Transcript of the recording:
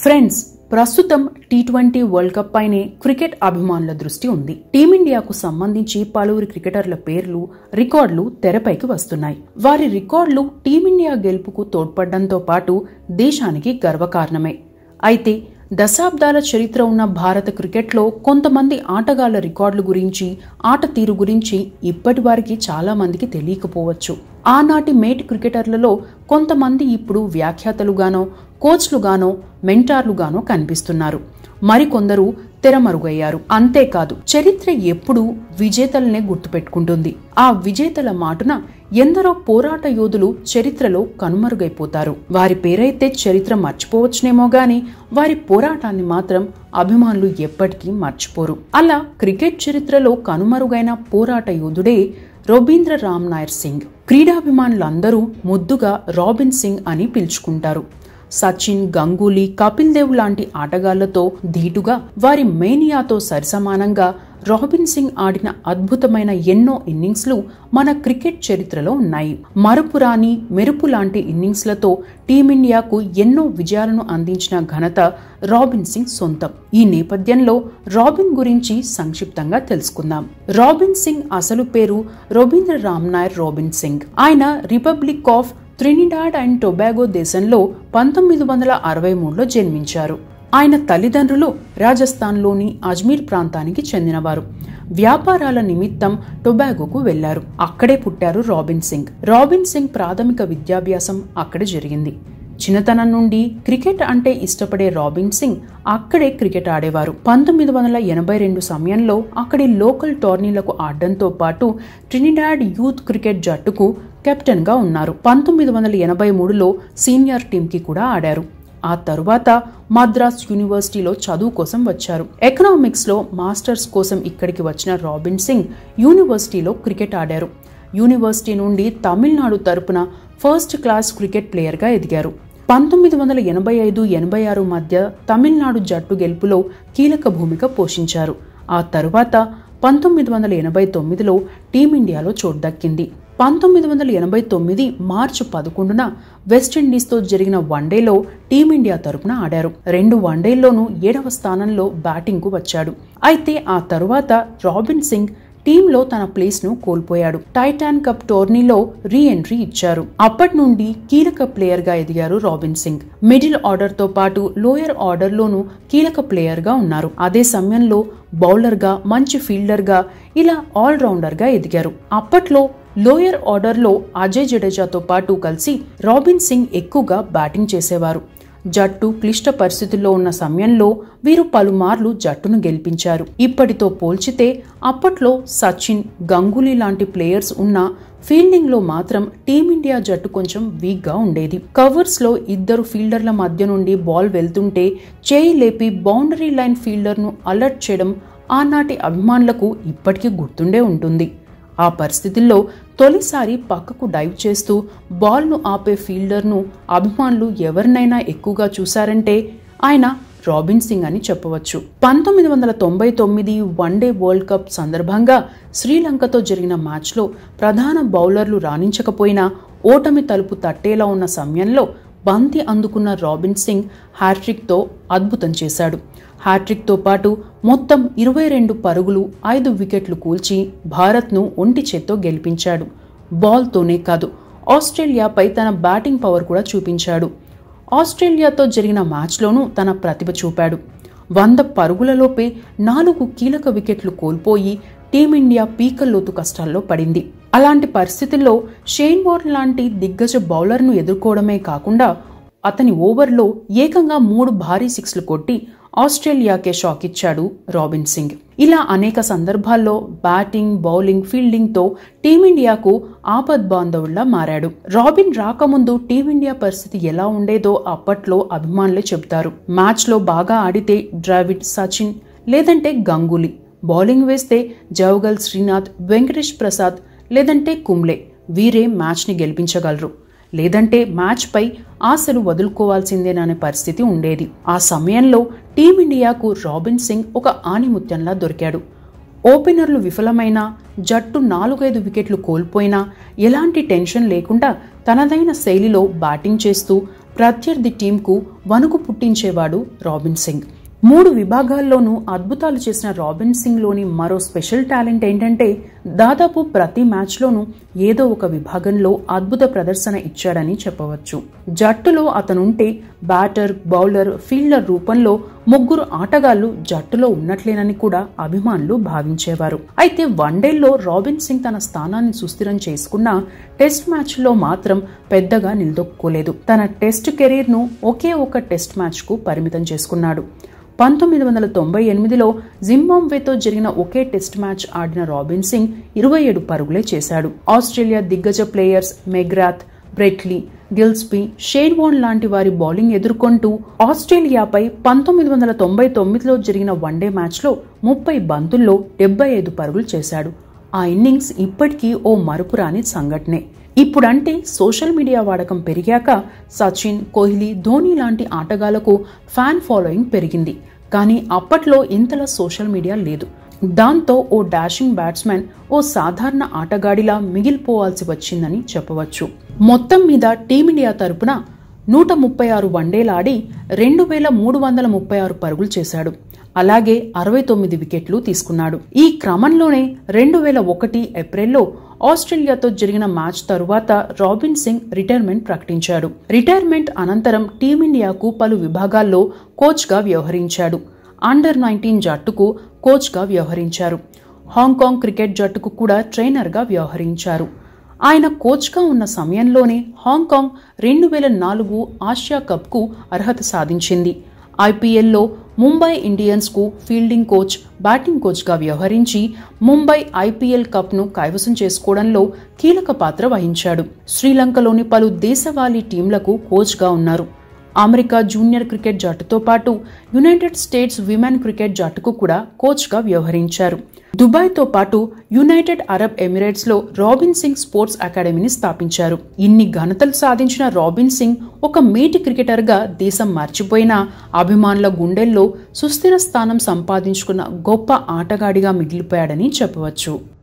friends ప్రస్తుతం T twenty world cup పైనే cricket అభిమానుల దృష్టి ఉంది టీమిండియాకు సంబంధించి పలువురు క్రికెటర్ల పేర్లు రికార్డులు తెరపైకి వస్తున్నాయి వారి రికార్డులు టీమిండియా గెలుపుకు తోడ్పడడంతో పాటు దేశానికి గర్వకారణమే అయితే దశాబ్దాల చరిత్ర ఉన్న భారత క్రికెట్లో కొంతమంది ఆటగాళ్ల రికార్డుల గురించి ఆట తీరు గురించి ఇప్పటి వారికి చాలా మందికి తెలియకపోవచ్చు ఆనాటి మేటి క్రికెటర్లలో కొంతమంది ఇప్పుడు వ్యాఖ్యాతలుగానో కోచ్లుగానో మెంటార్లుగానో కనిపిస్తున్నారు మరికొందరు తెరమరుగయ్యారు అంతేకాదు చరిత్ర ఎప్పుడూ విజేతలనే గుర్తుపెట్టుకుంటుంది ఆ విజేతల మాటున ఎందరో పోరాట యోధులు చరిత్రలో కనుమరుగైపోతారు వారి పేరైతే చరిత్ర మర్చిపోవచ్చునేమో గాని వారి పోరాటాన్ని మాత్రం అభిమానులు ఎప్పటికీ మర్చిపోరు అలా క్రికెట్ చరిత్రలో కనుమరుగైన పోరాట యోధుడే రొబీంద్ర రామ్ నాయర్ సింగ్ క్రీడాభిమానులందరూ ముద్దుగా రాబిన్ సింగ్ అని పిలుచుకుంటారు సచిన్ గంగూలీ కపిల్ దేవ్ లాంటి ఆటగాళ్లతో ధీటుగా వారి మేనియాతో సరిసమానంగా రాబిన్ సింగ్ ఆడిన అద్భుతమైన ఎన్నో ఇన్నింగ్స్లు మన క్రికెట్ చరిత్రలో ఉన్నాయి మరుపురాని మెరుపు లాంటి ఇన్నింగ్స్లతో టీమిండియాకు ఎన్నో విజయాలను అందించిన ఘనత రాబిన్ సింగ్ సొంతం ఈ నేపథ్యంలో రాబిన్ గురించి సంక్షిప్తంగా తెలుసుకుందాం రాబిన్ సింగ్ అసలు పేరు రవీంద్ర రామ్ నాయర్ రాబిన్ సింగ్ ఆయన Republic of Trinidad and Tobago దేశంలో పంతొమ్మిది వందల అరవై మూడులో జన్మించారు ఆయన తల్లిదండ్రులు రాజస్థాన్లోని అజ్మీర్ ప్రాంతానికి చెందినవారు వ్యాపారాల నిమిత్తం టొబాగోకు వెళ్లారు అక్కడే పుట్టారు రాబిన్ సింగ్ రాబిన్ సింగ్ ప్రాథమిక విద్యాభ్యాసం అక్కడే జరిగింది చిన్నతనం నుండి క్రికెట్ అంటే ఇష్టపడే రాబిన్ సింగ్ అక్కడే క్రికెట్ ఆడేవారు పంతొమ్మిది వందల ఎనభై రెండు సమయంలో అక్కడి లోకల్ టోర్నీలకు ఆడడంతో పాటు ట్రినిడాడ్ యూత్ క్రికెట్ జట్టుకు కెప్టెన్ గా ఉన్నారు పంతొమ్మిది వందల ఎనభై మూడులో సీనియర్ టీంకి కూడా ఆడారు ఆ తరువాత మద్రాస్ యూనివర్సిటీలో చదువు కోసం వచ్చారు ఎకనామిక్స్ లో మాస్టర్స్ కోసం ఇక్కడికి వచ్చిన రాబిన్ సింగ్ యూనివర్సిటీలో క్రికెట్ ఆడారు యూనివర్సిటీ నుండి తమిళనాడు తరపున ఫస్ట్ క్లాస్ క్రికెట్ ప్లేయర్గా ఎదిగారు పంతొమ్మిది వందల ఎనభై ఐదు ఎనభై ఆరు మధ్య తమిళనాడు జట్టు గెలుపులో కీలక భూమిక పోషించారు ఆ తరువాత పంతొమ్మిది వందల ఎనభై తొమ్మిదిలో టీమిండియాలో చోటు దక్కింది పంతొమ్మిది వందల ఎనభై తొమ్మిది మార్చి పదకొండున వెస్టిండీస్తో జరిగిన వన్డేలో టీమిండియా తరపున ఆడారు రెండు వన్డేల్లోనూ ఏడవ స్థానంలో బ్యాటింగ్కు వచ్చాడు అయితే ఆ తరువాత రాబిన్ సింగ్ టీంలో తన ప్లేస్ ను కోల్పోయాడు టైటాన్ కప్ టోర్నీలో రీ ఎంట్రీ ఇచ్చారు అప్పటి నుండి కీలక ప్లేయర్ గా ఎదిగారు రాబిన్ సింగ్ మిడిల్ ఆర్డర్ తో పాటు లోయర్ ఆర్డర్ లోనూ కీలక ప్లేయర్ గా ఉన్నారు అదే సమయంలో బౌలర్ గా మంచి ఫీల్డర్ గా ఇలా ఆల్ రౌండర్ గా ఎదిగారు అప్పట్లో లోయర్ ఆర్డర్లో అజయ్ జడేజాతో పాటు కలిసి రాబిన్ సింగ్ ఎక్కువగా బ్యాటింగ్ చేసేవారు జట్టు క్లిష్ట పరిస్థితుల్లో ఉన్న సమయంలో వీరు పలుమార్లు జట్టును గెలిపించారు ఇప్పటితో పోల్చితే అప్పట్లో సచిన్ గంగూలీ లాంటి ప్లేయర్స్ ఉన్న ఫీల్డింగ్ లో మాత్రం టీమిండియా జట్టు కొంచెం వీక్ గా ఉండేది కవర్స్ లో ఇద్దరు ఫీల్డర్ల మధ్య నుండి బాల్ వెళ్తుంటే చేయి లేపి బౌండరీ లైన్ ఫీల్డర్ ను అలర్ట్ చేయడం ఆనాటి అభిమానులకు ఇప్పటికీ గుర్తుండే ఉంటుంది ఆ పరిస్థితుల్లో తొలిసారి పక్కకు డైవ్ చేస్తూ బాల్ను ఆపే ఫీల్డర్ను అభిమానులు ఎవరినైనా ఎక్కువగా చూశారంటే ఆయన రాబిన్ సింగ్ అని చెప్పవచ్చు పంతొమ్మిది వందల తొంభై తొమ్మిది వన్డే వరల్డ్ కప్ సందర్భంగా శ్రీలంకతో జరిగిన మ్యాచ్లో ప్రధాన బౌలర్లు రాణించకపోయినా ఓటమి తలుపు తట్టేలా ఉన్న సమయంలో బంతి అందుకున్న రాబిన్ సింగ్ హ్యాట్రిక్తో అద్భుతం చేశాడు హ్యాట్రిక్తో పాటు మొత్తం ఇరవై రెండు పరుగులు ఐదు వికెట్లు కూల్చి భారత్ను ఒంటి చేత్తో గెలిపించాడు బాల్తోనే కాదు ఆస్ట్రేలియాపై తన బ్యాటింగ్ పవర్ కూడా చూపించాడు ఆస్ట్రేలియాతో జరిగిన మ్యాచ్లోనూ తన ప్రతిభ చూపాడు వంద పరుగులలోపే నాలుగు కీలక వికెట్లు కోల్పోయి టీమిండియా పీకల్లోతు కష్టాల్లో పడింది అలాంటి పరిస్థితుల్లో షేన్ వార్న్ లాంటి దిగ్గజ బౌలర్ను ఎదుర్కోవడమే కాకుండా అతని ఓవర్లో ఏకంగా మూడు భారీ సిక్స్లు కొట్టి ఆస్ట్రేలియాకే షాక్ ఇచ్చాడు రాబిన్ సింగ్ ఇలా అనేక సందర్భాల్లో బ్యాటింగ్ బౌలింగ్ ఫీల్డింగ్తో టీమిండియాకు ఆపద్ బాంధవుల్లా మారాడు రాబిన్ రాకముందు టీమిండియా పరిస్థితి ఎలా ఉండేదో అప్పట్లో అభిమానులే చెబుతారు మ్యాచ్లో బాగా ఆడితే ద్రావిడ్ సచిన్ లేదంటే గంగూలీ బౌలింగ్ వేస్తే జవగల్ శ్రీనాథ్ వెంకటేష్ ప్రసాద్ లేదంటే కుంబ్లే వీరే మ్యాచ్ని గెలిపించగలరు లేదంటే మ్యాచ్పై ఆశలు వదులుకోవాల్సిందేననే పరిస్థితి ఉండేది ఆ సమయంలో టీమిండియాకు రాబిన్ సింగ్ ఒక ఆనిముత్యంలా దొరికాడు ఓపెనర్లు విఫలమైనా జట్టు నాలుగైదు వికెట్లు కోల్పోయినా ఎలాంటి టెన్షన్ లేకుండా తనదైన శైలిలో బ్యాటింగ్ చేస్తూ ప్రత్యర్థి టీంకు వణుకు పుట్టించేవాడు రాబిన్ సింగ్ మూడు విభాగాల్లోనూ అద్భుతాలు చేసిన రాబిన్ సింగ్ లోని మరో స్పెషల్ టాలెంట్ ఏంటంటే దాదాపు ప్రతి మ్యాచ్లోనూ ఏదో ఒక విభాగంలో అద్భుత ప్రదర్శన ఇచ్చాడని చెప్పవచ్చు జట్టులో అతనుంటే బ్యాటర్ బౌలర్ ఫీల్డర్ రూపంలో ముగ్గురు ఆటగాళ్లు జట్టులో ఉన్నట్లేనని కూడా అభిమానులు భావించేవారు అయితే వన్డేల్లో రాబిన్ సింగ్ తన స్థానాన్ని సుస్థిరం చేసుకున్న టెస్ట్ మ్యాచ్లో మాత్రం పెద్దగా నిలదొక్కుకోలేదు తన టెస్ట్ కెరీర్ను ఒకే ఒక టెస్ట్ మ్యాచ్కు పరిమితం చేసుకున్నాడు పంతొమ్మిది వందల తొంభై ఎనిమిదిలో జింబాబ్వేతో జరిగిన ఒకే టెస్ట్ మ్యాచ్ ఆడిన రాబిన్ సింగ్ ఇరవై ఏడు పరుగులే చేశాడు ఆస్ట్రేలియా దిగ్గజ players McGrath Brett Lee Gillespie Shane Warne లాంటి వారి బౌలింగ్ ఎదుర్కొంటూ ఆస్ట్రేలియాపై పంతొమ్మిది వందల తొంభై తొమ్మిదిలో జరిగిన వన్డే మ్యాచ్లో ముప్పై బంతుల్లో డెబ్బై ఐదు పరుగులు చేశాడు ఆ ఇన్నింగ్స్ ఇప్పటికీ ఓ మరుపురాని సంఘటనే ఇప్పుడంటే సోషల్ మీడియా వాడకం పెరిగాక సచిన్ కోహ్లీ ధోని లాంటి ఆటగాళ్లకు ఫ్యాన్ ఫాలోయింగ్ పెరిగింది కానీ అప్పట్లో ఇంతలా సోషల్ మీడియా లేదు దాంతో ఓ డాషింగ్ బ్యాట్స్మెన్ ఓ సాధారణ ఆటగాడిలా మిగిలిపోవాల్సి వచ్చిందని చెప్పవచ్చు మొత్తం మీద టీమిండియా తరపున నూట ముప్పై ఆరు వన్డేలాడి రెండు వేల మూడు వందల ముప్పై ఆరు పరుగులు చేశాడు అలాగే అరవై తొమ్మిది వికెట్లు తీసుకున్నాడు ఈ క్రమంలోనే రెండు వేల ఒకటి ఏప్రిల్లో ఆస్ట్రేలియాతో జరిగిన మ్యాచ్ తరువాత రాబిన్ సింగ్ రిటైర్మెంట్ ప్రకటించాడు రిటైర్మెంట్ అనంతరం టీమిండియాకు పలు విభాగాల్లో కోచ్గా వ్యవహరించాడు అండర్ నైన్టీన్ జట్టుకు కోచ్గా వ్యవహరించారు హాంకాంగ్ క్రికెట్ జట్టుకు కూడా ట్రైనర్గా వ్యవహరించారు ఆయన కోచ్గా ఉన్న సమయంలోనే హాంకాంగ్ రెండు వేల నాలుగు ఆసియా కప్కు అర్హత సాధించింది ఐపీఎల్లో ముంబై ఇండియన్స్కు ఫీల్డింగ్ కోచ్ బ్యాటింగ్ కోచ్గా వ్యవహరించి ముంబై ఐపీఎల్ కప్ను కైవసం చేసుకోవడంలో కీలక పాత్ర వహించాడు శ్రీలంకలోని పలు దేశవాళీ టీంలకు కోచ్గా ఉన్నారు అమెరికా జూనియర్ క్రికెట్ జట్టుతో పాటు యునైటెడ్ స్టేట్స్ విమెన్ క్రికెట్ జట్టుకు కూడా కోచ్గా వ్యవహరించారు దుబాయ్తో పాటు యునైటెడ్ అరబ్ ఎమిరేట్స్ లో రాబిన్ సింగ్ స్పోర్ట్స్ అకాడమీని స్థాపించారు ఇన్ని ఘనతలు సాధించిన రాబిన్ సింగ్ ఒక మేటి క్రికెటర్గా దేశం మర్చిపోయిన అభిమానుల గుండెల్లో సుస్థిర స్థానం సంపాదించుకున్న గొప్ప ఆటగాడిగా మిగిలిపోయాడని చెప్పవచ్చు